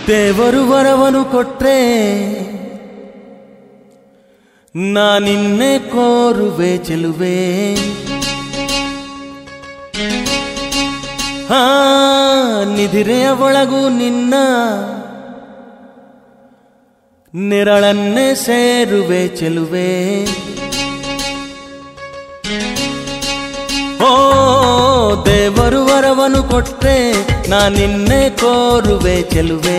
ದೇವರು ವರವನು ಕೊಟ್ರೆ ನಾನಿನ್ನೆ ಕೋರುವೆ ಚೆಲುವೆ ಹಾ ನಿಧಿರೆಯ ಒಳಗೂ ನಿನ್ನ ನೆರಳನ್ನೇ ಸೇರುವೆ ಚೆಲುವೆ ಓ ದೇವರು ವರವನು ಕೊಟ್ರೆ ನಾನಿನ್ನೆ ಕೋರುವೆ ಚೆಲುವೆ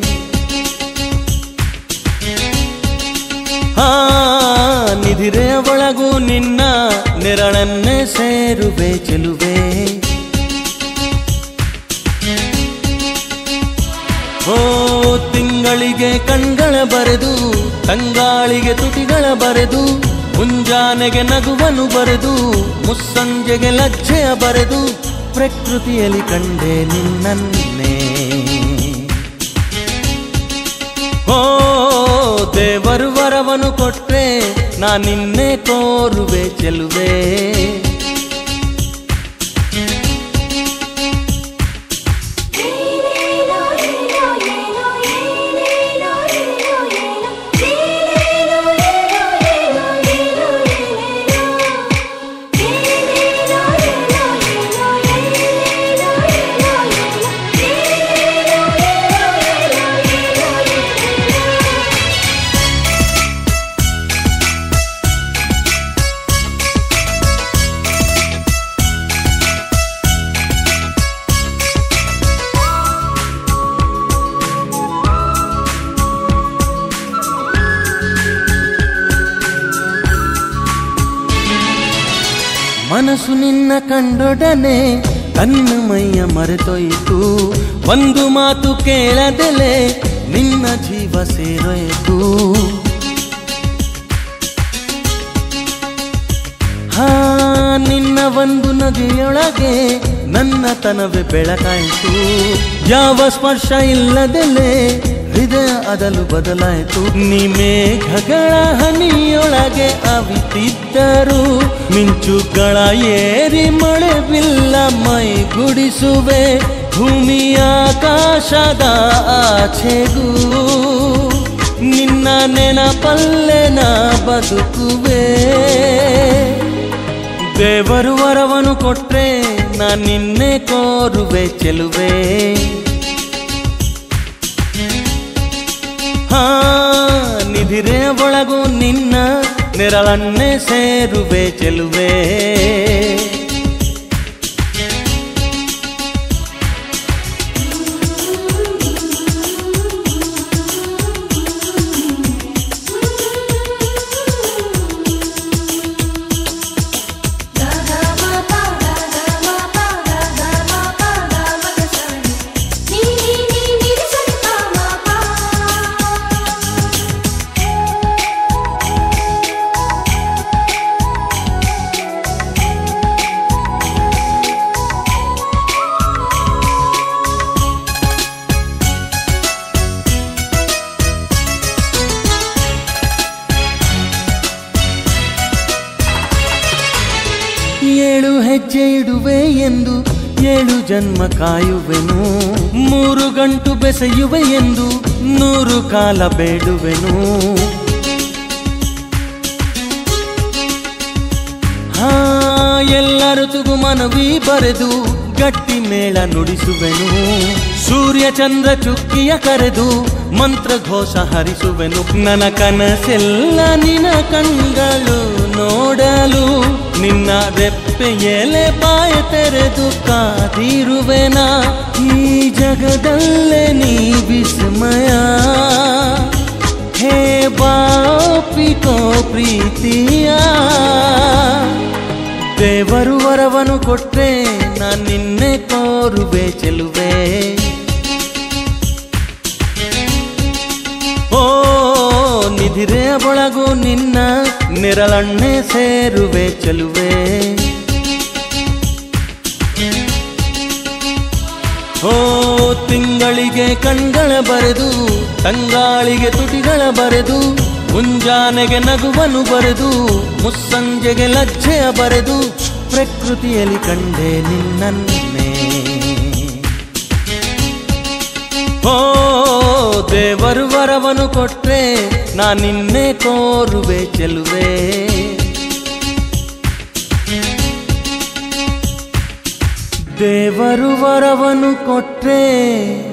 ಹಾ ನಿಧಿರೆಯ ಒಳಗೂ ನಿನ್ನ ನೆರಳನ್ನೇ ಸೇರುವೆ ಚೆಲುವೆ ಓ ತಿಂಗಳಿಗೆ ಕಣ್ಗಳ ಬರೆದು ತಂಗಾಳಿಗೆ ತುಟಿಗಳ ಬರೆದು ಮುಂಜಾನೆಗೆ ನಗುವನು ಬರೆದು ಮುಸ್ಸಂಜೆಗೆ ಲಜ್ಜೆಯ ಬರೆದು ಪ್ರಕೃತಿಯಲ್ಲಿ ಕಂಡೆ ನಿನ್ನನ್ನೇ ಓ ದೇವರು ವರವನು ಕೊಟ್ರೆ ನಾನಿನ್ನೆ ಕೋರುವೆ ಚೆಲುವೆ ಮನಸ್ಸು ನಿನ್ನ ಕಂಡೊಡನೆ ತನ್ನ ಮೈಯ ಮರೆತೊಯ್ತು ಒಂದು ಮಾತು ಕೇಳದೆಲೆ ನಿನ್ನ ಜೀವ ಸೇರೊಯ್ತು ಹಾ ನಿನ್ನ ಒಂದು ನದಿಯೊಳಗೆ ನನ್ನ ತನವೇ ಬೆಳಕಾಯಿತು ಯಾವ ಸ್ಪರ್ಶ ಇಲ್ಲದೆಲೆ ಹೃದಯ ಅದಲು ಬದಲಾಯಿತು ನಿಮೇಘಗಳ ಹನಿಯೊಳಗೆ ಅವಿತಿದ್ದರು ಮಿಂಚುಗಳ ಏರಿ ಮಳೆ ಬಿಲ್ಲ ಮೈ ಗುಡಿಸುವೆ ಭೂಮಿಯ ಆಕಾಶದ ಆಚೆಗೂ ನಿನ್ನ ನೆನಪಲ್ಲೆ ನಾ ಬದುಕುವೆ ದೇವರು ವರವನು ಕೊಟ್ರೆ ನಾ ನಿನ್ನೆ ಕೋರುವೆ ಚೆಲುವೆ ಹಾ ನಿಧಿರೆ ಒಳಗೂ ನಿನ್ನ ನೆರಳನ್ನೇ ಸೇರುವೆ ಚೆಲುವೆ ಏಳು ಹೆಜ್ಜೆ ಇಡುವೆ ಎಂದು ಏಳು ಜನ್ಮ ಕಾಯುವೆನು ಮೂರು ಗಂಟು ಬೆಸೆಯುವೆ ಎಂದು ನೂರು ಕಾಲ ಬೇಡುವೆನು ಹಾ ಎಲ್ಲ ಋತುಗು ಮನವಿ ಬರೆದು ಗಟ್ಟಿ ಮೇಳ ನುಡಿಸುವೆನು ಸೂರ್ಯ ಚಂದ್ರ ಚುಕ್ಕಿಯ ಕರೆದು ಮಂತ್ರ ಘೋಷ ಹರಿಸುವೆನು ನನ್ನ ಕನಸೆಲ್ಲ ನಿನ ಕಣ್ಗಳು ನೋಡಲು ನಿನ್ನ ರೆಪ್ಪೆ ಎಲೆ ಬಾಯ ತೆರೆದು ಕಾದಿರುವೆನ ಈ ಜಗದಲ್ಲೇ ನೀ ವಿಸ್ಮಯ ಹೇ ಬಾಪಿಕೋ ಪ್ರೀತಿಯ ದೇವರು ವರವನು ಕೊಟ್ರೆ ನಾನ್ ನಿನ್ನೆ ಕೋರುವೆ ಚೆಲುವೆ ಓ ನಿಧಿರೆ ಒಳಗೂ ನಿನ್ನ ನೆರಳನ್ನೇ ಸೇರುವೆ ಚೆಲುವೆ ಓ ತಿಂಗಳಿಗೆ ಕಣ್ಗಳ ಬರೆದು ತಂಗಾಳಿಗೆ ತುಟಿಗಳ ಬರೆದು ಮುಂಜಾನೆಗೆ ನಗುವನು ಬರೆದು ಮುಸ್ಸಂಜೆಗೆ ಲಜ್ಜೆಯ ಬರೆದು ಪ್ರಕೃತಿಯಲ್ಲಿ ಕಂಡೆ ನಿನ್ನನ್ನೇ ಓ ವರವನು ಕೊಟ್ರೆ ನಾ ನಿನ್ನೆ ಕೋರುವೆ ಚೆಲುವೆ ದೇವರು ವರವನು ಕೊಟ್ರೆ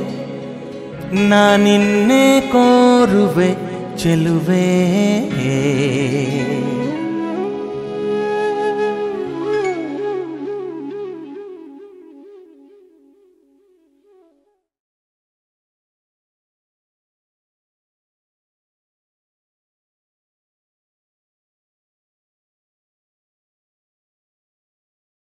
ನಾ ನಿನ್ನೆ ಕೋರುವೆ ಚೆಲುವೆ